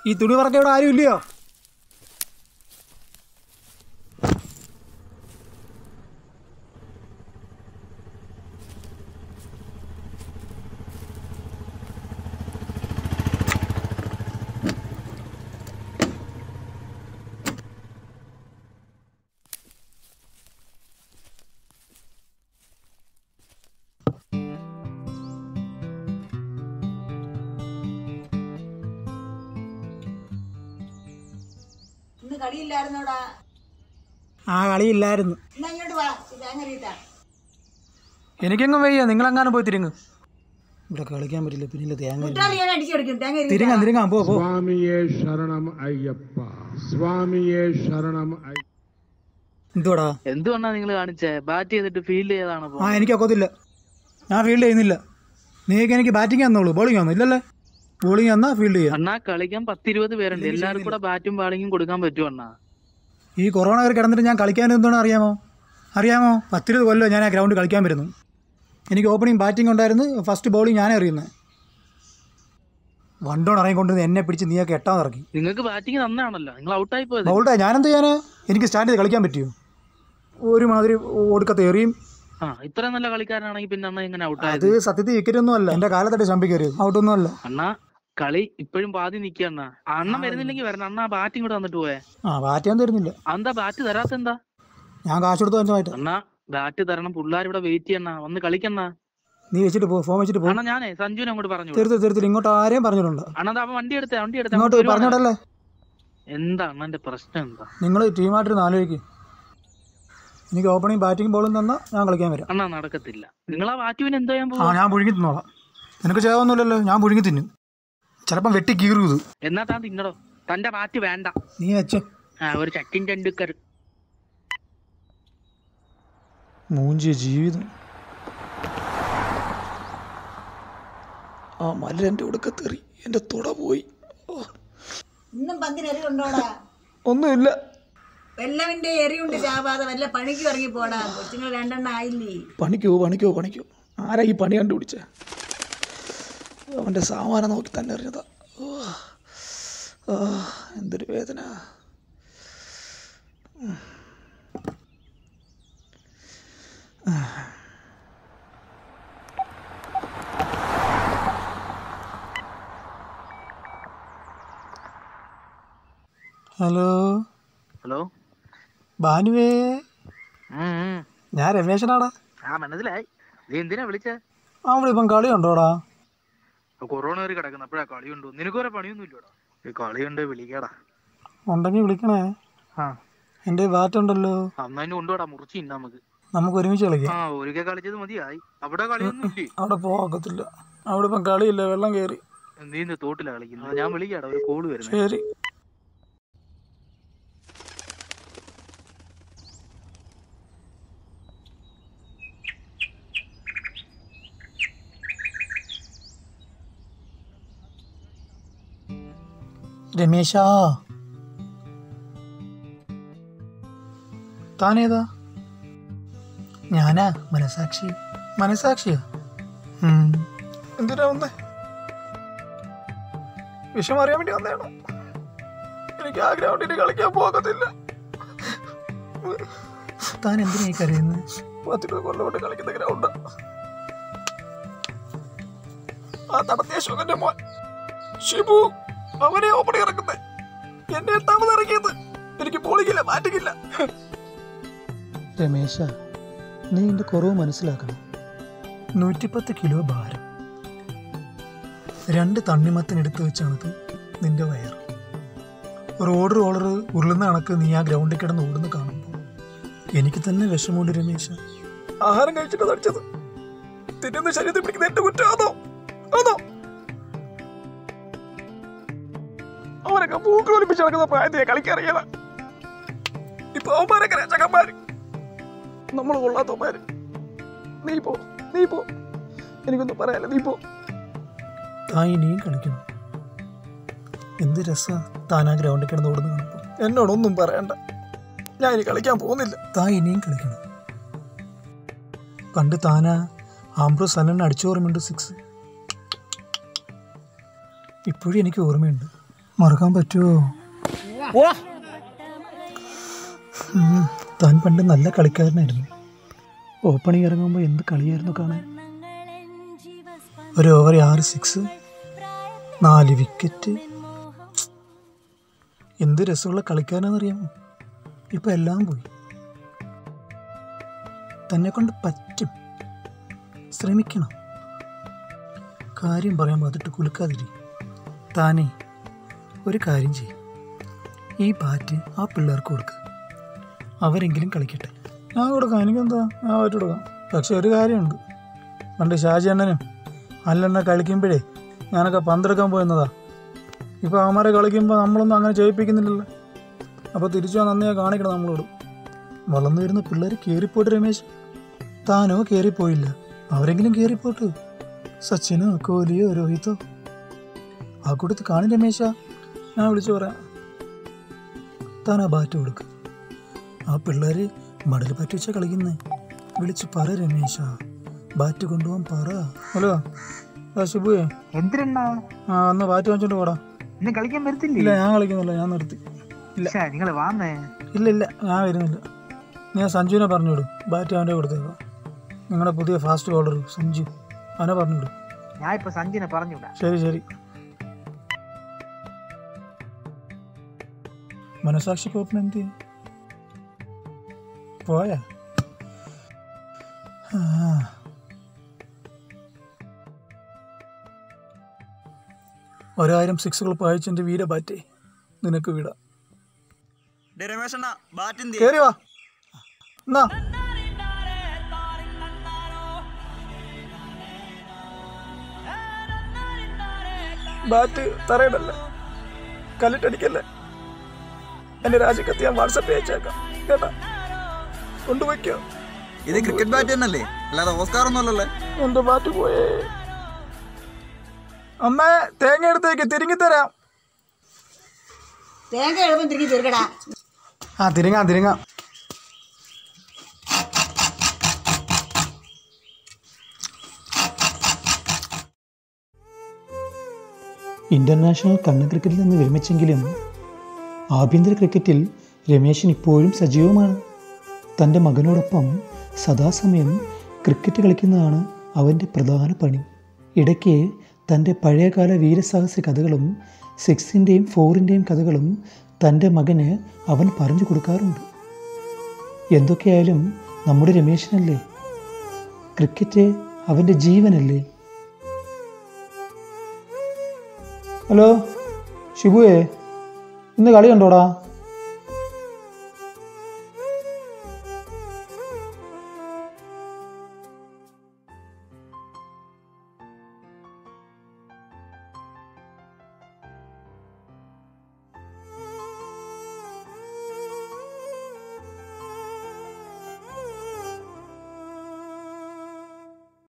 ഈ തുണി പറക്ക ഇവിടെ ആരും ഇല്ലയോ ഇന്ന് കളിയില്ലായിരുന്നോടാ ആ കളിയില്ലായിരുന്നു എന്നാ ഇങ്ങോട്ട് വാ തേങ്ങ അരിയിട്ടാ എനിക്കെങ്ങും വയ്യ നിങ്ങളെങ്ങാനും പോയി തിരിങ്ങ് ഇവിടെ കളിക്കാൻ പറ്റില്ല പിന്നെ തേങ്ങ ഇല്ല. കുട്ടാളി ഞാൻ അടിച്ചു കൊടുക്കും തേങ്ങ അരി തിരിങ്ങാൻ തിരിങ്ങാൻ പോ പോ സ്വാമിയെ ശരണം അയ്യപ്പ സ്വാമിയെ ശരണം അയ്യ എന്തുവാടാ എന്തുകൊണ്ടാ നിങ്ങൾ കാണിച്ചേ ബാറ്റ് ചെയ്തിട്ട് ഫീൽഡ് ചെയ്താണ് ആ എനിക്ക് ഒക്കത്തില്ല ഞാൻ ഫീൽഡ് ചെയ്യുന്നില്ല നീക്ക് എനിക്ക് ബാറ്റിംഗ് തന്നോളൂ ബോളിംഗ് തന്നു ഇല്ലല്ലേ ബോളിംഗ് തന്നാ ഫീൽഡ് ചെയ്യാം അണ്ണാ കളിക്കാൻ പത്തിരുപത് പേരുണ്ട് എല്ലാവർക്കും കൂടെ ബാറ്റും ബാളിങ്ങും കൊടുക്കാൻ പറ്റുമോ അണ്ണാ ഈ കൊറോണ കയറി കിടന്നിട്ട് ഞാൻ കളിക്കാൻ എന്താണ് അറിയാമോ അറിയാമോ പത്തിരുപത് കൊല്ലോ ഞാൻ ആ ഗ്രൗണ്ട് കളിക്കാൻ വരുന്നു എനിക്ക് ഓപ്പണിംഗ് ബാറ്റിംഗ് ഉണ്ടായിരുന്നു ഫസ്റ്റ് ബോളിംഗ് ഞാനേ അറിയുന്നത് വണ്ടോൺ ഇറങ്ങിക്കൊണ്ടിരുന്ന് എന്നെ പിടിച്ച് നീയൊക്കെ എട്ടാൻ ഇറക്കി നിങ്ങൾക്ക് ബാറ്റിംഗ് തന്നാണല്ലോ നിങ്ങൾ ഔട്ടായി പോയത് ബൗൾട്ടാ ഞാനെന്ത് ചെയ്യാനാ എനിക്ക് സ്റ്റാൻഡ് ചെയ്ത് കളിക്കാൻ പറ്റുമോ ഒരുമാതിരി ഒടുക്കത്തെ എറിയും ആ ഇത്ര നല്ല കളിക്കാരനാണെങ്കിൽ പിന്നെ അണ്ണ എങ്ങനെ അത് ഔട്ടായത് സത്യത്തിൽ വിക്കറ്റ് ഒന്നും അല്ല എന്റെ കാലത്തട്ട് ചമ്പി കയറിയത് ഔട്ടൊന്നും അല്ല അണ്ണാ കളി ഇപ്പോഴും പാതി നിക്കുക അണ്ണാ അണ്ണൻ വരുന്നില്ലെങ്കിൽ വരണം അണ്ണാ ബാറ്റിംഗ് കൂടെ തന്നിട്ട് പോയെ ആ ബാറ്റ് ഞാൻ തരുന്നില്ല എന്താ ബാറ്റ് തരാത്ത എന്താ ഞാൻ കാശ് കൊടുത്തു പഞ്ചമായിട്ട് അണ്ണാ ബാറ്റ് തരണം പിള്ളേർ ഇവിടെ വെയിറ്റ് ചെയ്യണ്ണ വന്ന് കളിക്കണ്ണ നീ വെച്ചിട്ട് പോ ഫോം വെച്ചിട്ട് പോ അണ്ണാ ഞാനേ സഞ്ജുവിനെ അങ്ങോട്ട് പറഞ്ഞു തരുത്തി തരുത്തില്ല ഇങ്ങോട്ട് ആരെയും പറഞ്ഞിട്ടുണ്ട് അണ്ണാ ദാ അവൻ വണ്ടി എടുത്തേ വണ്ടി എടുത്തേ ഇങ്ങോട്ട് അങ്ങോട്ട് വരുവാണ്. പറഞ്ഞോടല്ലേ എന്താ അണ്ണന്റെ പ്രശ്നം എന്താ നിങ്ങൾ ടീമായിട്ടിരുന്ന് ആലോചിക്കും എനിക്ക് ഓപ്പണിംഗ് ബാറ്റിംഗ് ബോളും തന്നാൽ ഞാൻ കളിക്കാൻ വരാം അണ്ണാ നടക്കത്തില്ല നിങ്ങൾ ആ ബാറ്റുവിന് എന്തോ ചെയ്യാൻ ആ പോവാ ഞാൻ പുഴുങ്ങി തിന്നോളാം നിനക്ക് ചെയ്യാവുന്നില്ലല്ലോ ഞാൻ പുഴുങ്ങി തിന്നും ചിലപ്പം വെട്ടി കീറും ഇത് എന്നാ താൻ തിന്നടോ തന്റെ ബാറ്റ് വേണ്ട നീ വെച്ചോ ആ ഒരു സച്ചിൻ ടെണ്ടുൽക്കർ മൂഞ്ചിയ ജീവിതം ആ മല എൻ്റെ ഉടുക്കത്തേറി എൻ്റെ തുട പോയി ഇന്നും പന്തിന് എരി ഉണ്ടോടാ ഒന്നുമില്ല വെല്ലവിന്റെ എരിയുണ്ട് ചാവാതെ വല്ല പണിക്ക് ഇറങ്ങി പോടാ കൊച്ചുങ്ങൾ രണ്ടെണ്ണം ആയില്ലേ പണിക്കോ പണിക്കോ പണിക്കോ ആരാ ഈ പണി കണ്ടുപിടിച്ച അവൻ്റെ സാമാനം നോക്കി തന്നെ എറിഞ്ഞതാ ഓ. ആ, എന്തൊരു വേദന ഹലോ ഹലോ ഭാനുവേ ഉം, ഉം. ഞാൻ രമേശനാടാ ആ മനസ്സിലായി നീ എന്തിനാ വിളിച്ചേ അവിടെ ഇപ്പം കളി ഉണ്ടോടാ കൊറോണ കയറി കിടക്കുന്ന അപ്പോഴാ കളിയുണ്ടോ നിനക്ക് വേറെ പണിയൊന്നും ഇല്ലടാ ഈ കളിയുണ്ട് വിളിക്കടാ ഉണ്ടെങ്കിൽ വിളിക്കണേ ആ എൻ്റെ ബാറ്റ് ഉണ്ടല്ലോ അന്ന് അതിന് കൊണ്ടുപോടാ മുറിച്ച് ഇന്ന നമുക്ക് നമുക്ക് ഒരുമിച്ച് കളിക്കാം ആ ഒരിക്കൽ കളിച്ചത് മതിയായി അവിടെ കളിയൊന്നും ഇല്ലേ അവിടെ പോകത്തില്ല അവിടെ ഇപ്പം കളിയില്ല വെള്ളം കയറി നീ ഇന്ന് തോട്ടിലാ കളിക്കുന്നത് ഞാൻ വിളിക്കാടാ ഒരു കോള് വരുന്നത് ശരി രമേശാ താനേതാ ഞാനാ മനസാക്ഷി മനസാക്ഷിയാ ഉം. എന്തിനാ വന്നേ വിഷം അറിയാൻ വേണ്ടി വന്നേണോ എനിക്ക് ആ ഗ്രൗണ്ടിൽ കളിക്കാൻ പോകത്തില്ല താൻ എന്തിനാ ഈ കരയുന്നത് പത്തിരുപത് കൊല്ലം കൊണ്ട് കളിക്കുന്ന ഗ്രൗണ്ട് ആ നടത്തിയ ശോകന്റെ മോൻ ഷിബു അവനെ ഓപ്പണി ഇറക്കുന്നത് എന്നെ എട്ടാമത് ഇറക്കിയത് എനിക്ക് പോളിക്കില്ല മാറ്റിക്കില്ല രമേശ നീ എന്റെ കുറവ് മനസ്സിലാക്കണം നൂറ്റിപ്പത്ത് കിലോ ഭാരം രണ്ട് തണ്ണിമത്തിനെടുത്ത് വെച്ചാണത് നിന്റെ വയർ റോഡ് റോളർ ഉരുളുന്ന കണക്ക് നീ ആ ഗ്രൗണ്ടിൽ കിടന്ന് ഓടുന്ന കാണുമ്പോൾ എനിക്ക് തന്നെ വിഷമമുണ്ട് രമേശ ആഹാരം കഴിച്ചിട്ട് തടിച്ചത് തിന്നുന്ന ശരീരത്തിൽ പിടിക്കുന്ന എന്റെ കുറ്റം അതോ അതോ അവനൊക്കെ പൂക്കൾ ഒലിപ്പിച്ച് നടക്കുന്ന പ്രായത്തിലെ കളിക്കറിയാതാ ഇപ്പൊ അവന്മാരൊക്കെ രക്ഷകന്മാര് നമ്മൾ കൊള്ളാത്തവന്മാര് നീ പോ നീ പോ എനിക്കൊന്നും പറയാല്ല നീ പോ താൻ ഇനിയും കളിക്കണം എന്ത് രസാ താൻ ആ ഗ്രൗണ്ടിൽ കിടന്ന് ഓടുന്ന കാണുമ്പോൾ എന്നോടൊന്നും പറയണ്ട ഞാൻ ഇനി കളിക്കാൻ പോകുന്നില്ല താൻ ഇനിയും കളിക്കണം പണ്ട് താനാ ആംബ്രോസ് അലൻ അടിച്ചു ഓർമ്മയുണ്ട് സിക്സ് ഇപ്പോഴും എനിക്ക് ഓർമ്മയുണ്ട് മറക്കാൻ പറ്റുമോ ഉം, താൻ പണ്ട് നല്ല കളിക്കാരനായിരുന്നു ഓപ്പണിംഗ് ഇറങ്ങുമ്പോൾ എന്ത് കളിയായിരുന്നു കാണാൻ ഒരു ഓവർ ആറ് സിക്സ് നാല് വിക്കറ്റ് എന്ത് രസമുള്ള കളിക്കാരനാണെന്നറിയാമോ ഇപ്പം എല്ലാം പോയി തന്നെ കൊണ്ട് പറ്റും ശ്രമിക്കണം കാര്യം പറയാൻ വന്നിട്ട് കുലുക്കാതിരി താനേ ഒരു കാര്യം ചെയ്യും ഈ ബാറ്റ് ആ പിള്ളേർക്ക് കൊടുക്കുക അവരെങ്കിലും കളിക്കട്ടെ ഞാൻ കൊടുക്കാം എനിക്കെന്താ ഞാൻ ബാറ്റ് കൊടുക്കാം പക്ഷെ ഒരു കാര്യമുണ്ട് പണ്ട് ഷാജി അണ്ണനും അല്ലെണ്ണ കളിക്കുമ്പോഴേ ഞാനൊക്കെ പന്തെടുക്കാൻ പോയിരുന്നതാ ഇപ്പോൾ അവന്മാരെ കളിക്കുമ്പോൾ നമ്മളൊന്നും അങ്ങനെ ചെയ്യിപ്പിക്കുന്നില്ലല്ലോ അപ്പോൾ തിരിച്ചു നന്ദിയാ കാണിക്കണം നമ്മളോട് വളർന്നു വരുന്ന പിള്ളേർ കയറിപ്പോട്ട് രമേശ് താനോ കയറിപ്പോയില്ല അവരെങ്കിലും കയറിപ്പോട്ട് സച്ചിനോ കോഹ്ലിയോ രോഹിതോ ആ കൂട്ടത്തിൽ കാണും രമേശ ഞാൻ വിളിച്ചു പറയാം താൻ ആ ബാറ്റ് കൊടുക്ക് ആ പിള്ളേർ മടൽ ബാറ്റ് വെച്ചാ കളിക്കുന്നേ വിളിച്ച് പറ രമേശ ബാറ്റ് കൊണ്ടുപോകാൻ പറ ഹലോ ആ ശിബുവേ എന്തിനാ ആ അന്ന് ബാറ്റ് വാങ്ങിച്ചോണ്ട് പോടാ ഇന്ന് കളിക്കാൻ ഇല്ല വരത്തില്ലേ ഞാൻ കളിക്കുന്നില്ല ഞാൻ നിർത്തി ഇല്ല നിങ്ങൾ വാന്നേ ഇല്ല ഇല്ല ഞാൻ വരുന്നില്ല ഞാൻ സഞ്ജുവിനെ പറഞ്ഞുവിടും ബാറ്റ് അവൻ്റെ കൊടുത്തേക്കാം നിങ്ങളുടെ പുതിയ ഫാസ്റ്റ് ബോളർ സഞ്ജു അവനെ പറഞ്ഞുവിടും ഞാൻ ഇപ്പൊ സഞ്ജിനെ പറഞ്ഞുവിടാ ശരി ശരി മനസാക്ഷി കോപ്പൻ എന്ത് ചെയ്യും? പോയാ ആ. ഒരായിരം സിക്സുകൾ പായിച്ചെന്റെ വീര ബാറ്റേ നിനക്ക് വിടാം രമേശണ്ണ ബാറ്റ് കേറി വാ എന്നാ ബാറ്റ് തറയിടല്ലേ കല്ലിട്ടടിക്കല്ലേ എന്റെ രാജിക്കത്ത് ഞാൻ വാട്സപ്പ് അയച്ചേക്കാം കേട്ടാ കൊണ്ടുപോയിക്കോ ഇത് ക്രിക്കറ്റ് ബാറ്റ് തന്നെയല്ലേ അല്ലാതെ ഓസ്കാർ ഒന്നും അല്ലല്ലേ എന്റെ ബാറ്റ് പോയേ അമ്മേ തേങ്ങ എടുത്തേക്ക് തിരിങ്ങി തരാം തേങ്ങ എളുപ്പം തിരികെ തീർക്കടാ ആ തിരിങ്ങാം തിരിങ്ങാം ഇന്റർനാഷണൽ കണ്ണൻ ക്രിക്കറ്റിൽ നിന്ന് വിരമിച്ചെങ്കിലും ആഭ്യന്തര ക്രിക്കറ്റിൽ രമേശൻ ഇപ്പോഴും സജീവമാണ് തൻ്റെ മകനോടൊപ്പം സദാസമയം ക്രിക്കറ്റ് കളിക്കുന്നതാണ് അവൻ്റെ പ്രധാന പണി ഇടയ്ക്ക് തൻ്റെ പഴയകാല വീരസാഹസ കഥകളും സിക്സിൻ്റെയും ഫോറിൻ്റെയും കഥകളും തൻ്റെ മകന് അവൻ പറഞ്ഞു കൊടുക്കാറുണ്ട് എന്തൊക്കെയായാലും നമ്മുടെ രമേശനല്ലേ ക്രിക്കറ്റ് അവൻ്റെ ജീവനല്ലേ ഹലോ ഷിബുവേ ഇന്ന് കളി കണ്ടോടാ